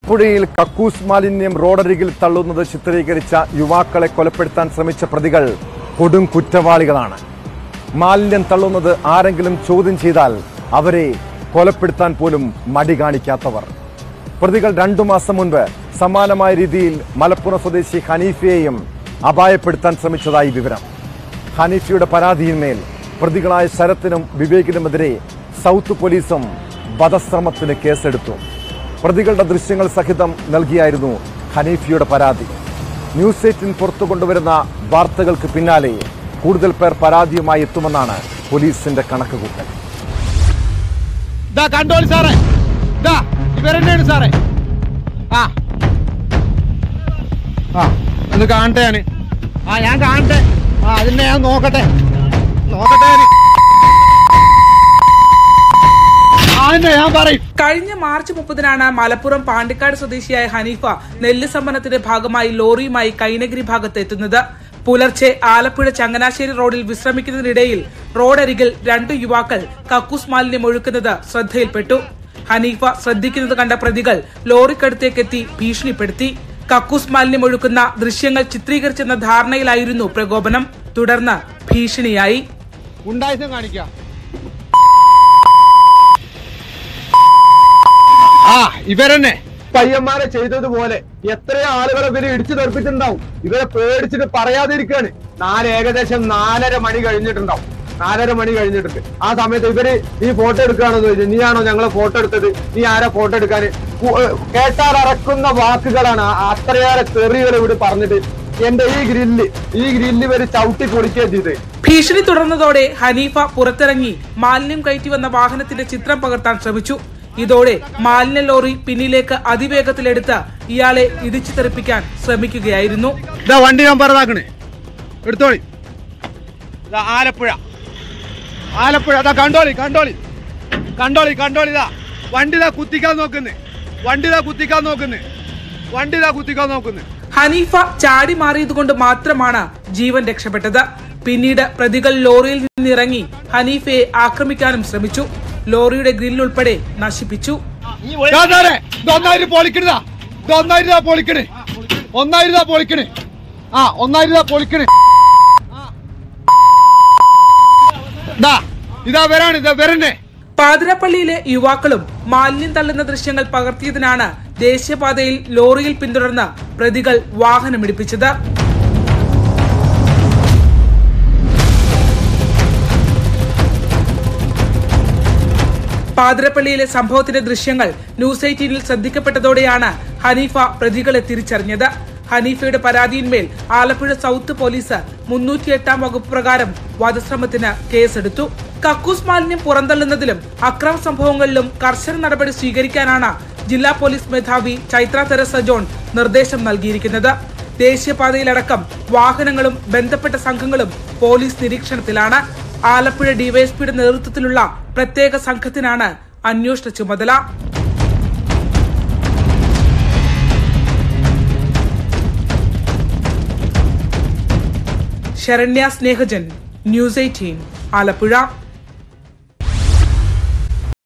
ആലപ്പുഴയിൽ കക്കൂസ് മാലിന്യം റോഡരികിൽ തള്ളുന്നത് ചിത്രീകരിച്ച യുവാക്കളെ കൊലപ്പെടുത്താൻ ശ്രമിച്ച പ്രതികൾ കൊടും കുറ്റവാളികളാണ് മാലിന്യം തള്ളുന്നത് ആരെങ്കിലും ചോദ്യം ചെയ്താൽ അവരെ കൊലപ്പെടുത്താൻ പോലും മടി കാണിക്കാത്തവർ പ്രതികൾ രണ്ടു മാസം മുൻപ് സമാനമായ രീതിയിൽ മലപ്പുറം സ്വദേശി ഹനീഫയെയും അപായപ്പെടുത്താൻ ശ്രമിച്ചതായി വിവരം ഹനീഫയുടെ പരാതിയിന്മേൽ പ്രതികളായ ശരത്തിനും വിവേകിനുമെതിരെ സൗത്ത് പോലീസും വധശ്രമത്തിന് കേസെടുത്തു പ്രതികളുടെ ദൃശ്യങ്ങൾ സഹിതം നൽകിയായിരുന്നു ഹനീഫിയുടെ പരാതി ന്യൂസ് എയ്റ്റീൻ പുറത്തു കൊണ്ടുവരുന്ന വാർത്തകൾക്ക് പിന്നാലെ കൂടുതൽ പേർ പരാതിയുമായി എത്തുമെന്നാണ് പോലീസിന്റെ കണക്കുകൂട്ടൽ ദാ കണ്ടോളി സാറേ ദാ ഇവരെന്നെയാണ് സാറേ ആ ആ ഒന്ന് കാണട്ടെ ഞാന് ആ ഞാൻ കാണട്ടെ ആ അതിനെ ഞാൻ നോക്കട്ടെ നോക്കട്ടെ ഞാന്. ആ എന്നെ ഞാൻ പറയും കഴിഞ്ഞ മാർച്ച് മുപ്പതിനാണ് മലപ്പുറം പാണ്ടിക്കാട് സ്വദേശിയായ ഹനീഫ നെല്ല് സംഭരണത്തിന്റെ ഭാഗമായി ലോറിയുമായി കൈനഗിരി ഭാഗത്ത് എത്തുന്നത് പുലർച്ചെ ആലപ്പുഴ ചങ്ങനാശ്ശേരി റോഡിൽ വിശ്രമിക്കുന്നതിനിടയിൽ റോഡരികിൽ രണ്ട് യുവാക്കൾ കക്കൂസ് മാലിന്യം ഒഴുക്കുന്നത് ശ്രദ്ധയിൽപ്പെട്ടു ഹനീഫ ശ്രദ്ധിക്കുന്നത് കണ്ട പ്രതികൾ ലോറിക്കടുത്തേക്കെത്തി ഭീഷണിപ്പെടുത്തി കക്കൂസ് മാലിന്യം ഒഴുക്കുന്ന ദൃശ്യങ്ങൾ ചിത്രീകരിച്ചെന്ന ധാരണയിലായിരുന്നു പ്രകോപനം തുടർന്ന് ഭീഷണിയായി ഉണ്ടായസം കാണിക്കാം ആ ഇവരെന്നെ പയ്യന്മാരെ ചെയ്തതുപോലെ എത്രയോ ആളുകളെ ഇവര് ഇടിച്ചു തെറിപ്പിച്ചിട്ടുണ്ടാവും ഇവരെ പേടിച്ചിട്ട് പറയാതിരിക്കാണ് നാല് ഏകദേശം നാലര മണി കഴിഞ്ഞിട്ടുണ്ടാവും നാലര മണി കഴിഞ്ഞിട്ടുണ്ട് ആ സമയത്ത് ഇവര് നീ ഫോട്ടോ എടുക്കുകയാണെന്ന് ചോദിച്ചു നീയാണോ ഞങ്ങളെ ഫോട്ടോ എടുത്തത് നീ ആരാ ഫോട്ടോ എടുക്കാൻ കേട്ടാൽ അറക്കുന്ന വാക്കുകളാണ് ആ- അത്രയേറെ തെറികൾ ഇവിടെ പറഞ്ഞിട്ട് എന്റെ ഈ ഗ്രില്ല് ഈ ഗ്രില്ല് ഇവര് ചവിട്ടി പൊളിക്കുകയും ചെയ്ത് ഭീഷണി തുടർന്നതോടെ ഹനീഫ പുറത്തിറങ്ങി മാലിന്യം കയറ്റി വന്ന വാഹനത്തിന്റെ ചിത്രം പകർത്താൻ ശ്രമിച്ചു ഇതോടെ മാലിന്യ ലോറി പിന്നിലേക്ക് അതിവേഗത്തിലെടുത്ത് ഇയാളെ ഇടിച്ചു തെറിപ്പിക്കാൻ ശ്രമിക്കുകയായിരുന്നു ഇതാ വണ്ടി നമ്പർ ഇതാക്കണേ എടുത്തോളി ഇതാ ആലപ്പുഴ ആലപ്പുഴ അതാ കണ്ടോളി കണ്ടോളി കണ്ടോളി കണ്ടോളി ഇതാ വണ്ടി ഇതാ കുത്തിക്കാൻ നോക്കുന്നേ വണ്ടി ഇതാ കുത്തിക്കാൻ നോക്കുന്നേ വണ്ടി ഇതാ കുത്തിക്കാൻ നോക്കുന്നേ ഹനീഫ ചാടി മാറിയതുകൊണ്ട് മാത്രമാണ് ജീവൻ രക്ഷപ്പെട്ടത് പിന്നീട് പ്രതികൾ ലോറിയിൽ നിന്നിറങ്ങി ഹനീഫയെ ആക്രമിക്കാനും ശ്രമിച്ചു ലോറിയുടെ ഗ്രിൽ ഉൾപ്പെടെ നശിപ്പിച്ചു ദാ സാറേ, ഇത് ഒന്നായിരം പൊളിക്കണതാ ഇത് ഒന്നായിരം രൂപ പൊളിക്കണേ ഒന്നായിരം രൂപ പൊളിക്കണേ ആ ഒന്നായിരം രൂപ പൊളിക്കണേ ദാ ഇതാ വരാണ് ഇതാ വരണ്ടേ പാതിരപ്പള്ളിയിലെ യുവാക്കളും മാലിന്യം തള്ളുന്ന ദൃശ്യങ്ങൾ പകർത്തിയതിനാണ് ദേശീയപാതയിൽ ലോറിയിൽ പിന്തുടർന്ന് പ്രതികൾ വാഹനമിടിപ്പിച്ചത് പാതിരപ്പള്ളിയിലെ സംഭവത്തിന്റെ ദൃശ്യങ്ങൾ ന്യൂസ് എയ്റ്റീനിൽ ശ്രദ്ധിക്കപ്പെട്ടതോടെയാണ് ഹനീഫ പ്രതികളെ തിരിച്ചറിഞ്ഞത് ഹനീഫയുടെ പരാതിയിന്മേൽ ആലപ്പുഴ സൗത്ത് പോലീസ് മുന്നൂറ്റിയെട്ടാം വകുപ്പ് പ്രകാരം വധശ്രമത്തിന് കേസെടുത്തു കക്കൂസ് മാലിന്യം പുറന്തള്ളുന്നതിലും അക്രമ സംഭവങ്ങളിലും കർശന നടപടി സ്വീകരിക്കാനാണ് ജില്ലാ പോലീസ് മേധാവി ചൈത്ര തെരസ ജോൺ നിർദ്ദേശം നൽകിയിരിക്കുന്നത് ദേശീയപാതയിലടക്കം വാഹനങ്ങളും ബന്ധപ്പെട്ട സംഘങ്ങളും പോലീസ് നിരീക്ഷണത്തിലാണ് ആലപ്പുഴ ഡിവൈഎസ്പിയുടെ നേതൃത്വത്തിലുള്ള പ്രത്യേക സംഘത്തിനാണ് അന്വേഷണ ചുമതല ശരണ്യ സ്നേഹജൻ ന്യൂസ് എയ്റ്റീൻ ആലപ്പുഴ